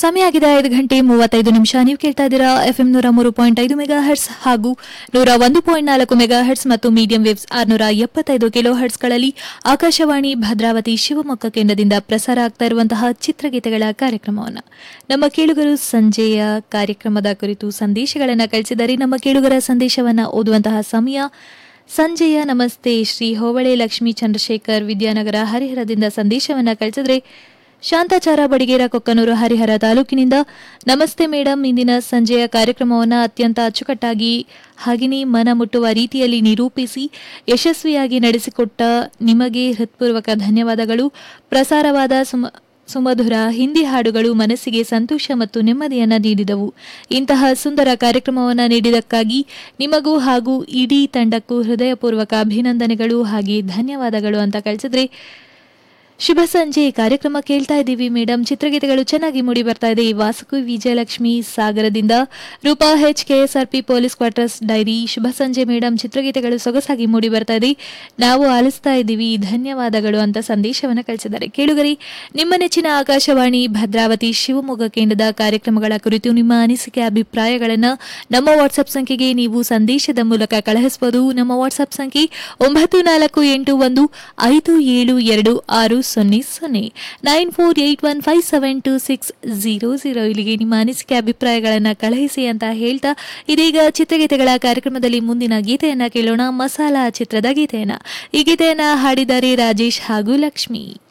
ಸಮಯ ಆಗಿದೆ ಐದು ಗಂಟೆ ಮೂವತ್ತೈದು ನಿಮಿಷ ನೀವು ಕೇಳ್ತಾ ಇದ್ದೀರಾ ಎಫ್ಎಂ ನೂರ ಮೂರು ಪಾಯಿಂಟ್ ಐದು ಮೆಗಾ ಹರ್ಟ್ಸ್ ಹಾಗೂ ನೂರ ಒಂದು ಪಾಯಿಂಟ್ ನಾಲ್ಕು ಮೆಗಾ ಹರ್ಟ್ಸ್ ಮತ್ತು ಮೀಡಿಯಂ ವೇವ್ಸ್ ಆರ್ನೂರ ಎಪ್ಪತ್ತೈದು ಕಿಲೋ ಹರ್ಟ್ಸ್ಗಳಲ್ಲಿ ಆಕಾಶವಾಣಿ ಭದ್ರಾವತಿ ಶಿವಮೊಗ್ಗ ಕೇಂದ್ರದಿಂದ ಪ್ರಸಾರ ಆಗ್ತಾ ಇರುವಂತಹ ಚಿತ್ರಗೀತೆಗಳ ಕಾರ್ಯಕ್ರಮವನ್ನು ನಮ್ಮ ಕೇಳುಗರು ಸಂಜೆಯ ಕಾರ್ಯಕ್ರಮದ ಕುರಿತು ಸಂದೇಶಗಳನ್ನು ಕಳಿಸಿದ್ದಾರೆ ನಮ್ಮ ಕೇಳುಗರ ಸಂದೇಶವನ್ನು ಓದುವಂತಹ ಸಮಯ ಸಂಜೆಯ ನಮಸ್ತೆ ಶ್ರೀ ಹೋಬಳೆ ಲಕ್ಷ್ಮೀ ಚಂದ್ರಶೇಖರ್ ವಿದ್ಯಾನಗರ ಹರಿಹರದಿಂದ ಸಂದೇಶವನ್ನು ಕಳಿಸಿದ್ರೆ ಶಾಂತಾಚಾರ ಬಡಿಗೇರ ಕೊಕ್ಕನೂರು ಹರಿಹರ ತಾಲೂಕಿನಿಂದ ನಮಸ್ತೆ ಮೇಡಮ್ ಇಂದಿನ ಸಂಜೆಯ ಕಾರ್ಯಕ್ರಮವನ್ನು ಅತ್ಯಂತ ಅಚ್ಚುಕಟ್ಟಾಗಿ ಹಾಗೆಯೇ ಮನ ಮುಟ್ಟುವ ರೀತಿಯಲ್ಲಿ ನಿರೂಪಿಸಿ ಯಶಸ್ವಿಯಾಗಿ ನಡೆಸಿಕೊಟ್ಟ ನಿಮಗೆ ಹೃತ್ಪೂರ್ವಕ ಧನ್ಯವಾದಗಳು ಪ್ರಸಾರವಾದ ಸುಮ ಸುಮಧುರ ಹಿಂದಿ ಹಾಡುಗಳು ಮನಸ್ಸಿಗೆ ಸಂತೋಷ ಮತ್ತು ನೆಮ್ಮದಿಯನ್ನ ನೀಡಿದವು ಇಂತಹ ಸುಂದರ ಕಾರ್ಯಕ್ರಮವನ್ನು ನೀಡಿದಕ್ಕಾಗಿ ನಿಮಗೂ ಹಾಗೂ ಇಡೀ ತಂಡಕ್ಕೂ ಹೃದಯಪೂರ್ವಕ ಅಭಿನಂದನೆಗಳು ಹಾಗೆ ಧನ್ಯವಾದಗಳು ಅಂತ ಕಳಿಸಿದ್ರೆ ಶುಭ ಸಂಜೆ ಕಾರ್ಯಕ್ರಮ ಕೇಳ್ತಾ ಇದ್ದೀವಿ ಮೇಡಮ್ ಚಿತ್ರಗೀತೆಗಳು ಚೆನ್ನಾಗಿ ಮೂಡಿ ಬರ್ತಾ ಇದೆ ವಾಸುಕು ವಿಜಯಲಕ್ಷ್ಮಿ ಸಾಗರದಿಂದ Roopa H KSRP police quarters dairy ಶುಭ ಸಂಜೆ ಮೇಡಮ್ ಚಿತ್ರಗೀತೆಗಳು ಸೊಗಸಾಗಿ ಮೂಡಿ ಬರ್ತಾ ಇದೆ ನಾವು ಆಲಿಸ್ತಾ ಇದ್ದೀವಿ ಧನ್ಯವಾದಗಳು ಅಂತ ಸಂದೇಶವನ್ನು ಕಳಿಸಿದ್ದಾರೆ ಕೇಳುಗರಿ ನಿಮ್ಮ ನೆಚ್ಚಿನ ಆಕಾಶವಾಣಿ ಭದ್ರಾವತಿ ಶಿವಮೊಗ್ಗ ಕೇಂದ್ರದ ಕಾರ್ಯಕ್ರಮಗಳ ಕುರಿತು ನಿಮ್ಮ ಅನಿಸಿಕೆ ಅಭಿಪ್ರಾಯಗಳನ್ನು ನಮ್ಮ ವಾಟ್ಸ್ಆಪ್ ಸಂಖ್ಯೆಗೆ ನೀವು ಸಂದೇಶದ ಮೂಲಕ ಕಳುಹಿಸಬಹುದು ನಮ್ಮ ವಾಟ್ಸ್ಆಪ್ ಸಂಖ್ಯೆ ಒಂಬತ್ತು ನಾಲ್ಕು ಎಂಟು ಒಂದು ಐದು ಏಳು ಎರಡು ಆರು ಸೊನ್ನೆ ಸೊನ್ನೆ nine four eight one five seven two six zero zero ಇಲ್ಲಿಗೆ ನಿಮ್ಮ ಅನಿಸಿಕೆ ಅಭಿಪ್ರಾಯಗಳನ್ನು ಕಳುಹಿಸಿ ಅಂತ ಹೇಳ್ತಾ ಇದೀಗ ಚಿತ್ರಗೀತೆಗಳ ಕಾರ್ಯಕ್ರಮದಲ್ಲಿ ಮುಂದಿನ ಗೀತೆಯನ್ನ ಕೇಳೋಣ ಮಸಾಲಾ ಚಿತ್ರದ ಗೀತೆಯನ್ನ ಈ ಗೀತೆಯನ್ನ ಹಾಡಿದ್ದಾರೆ ರಾಜೇಶ್ ಹಾಗೂ ಲಕ್ಷ್ಮಿ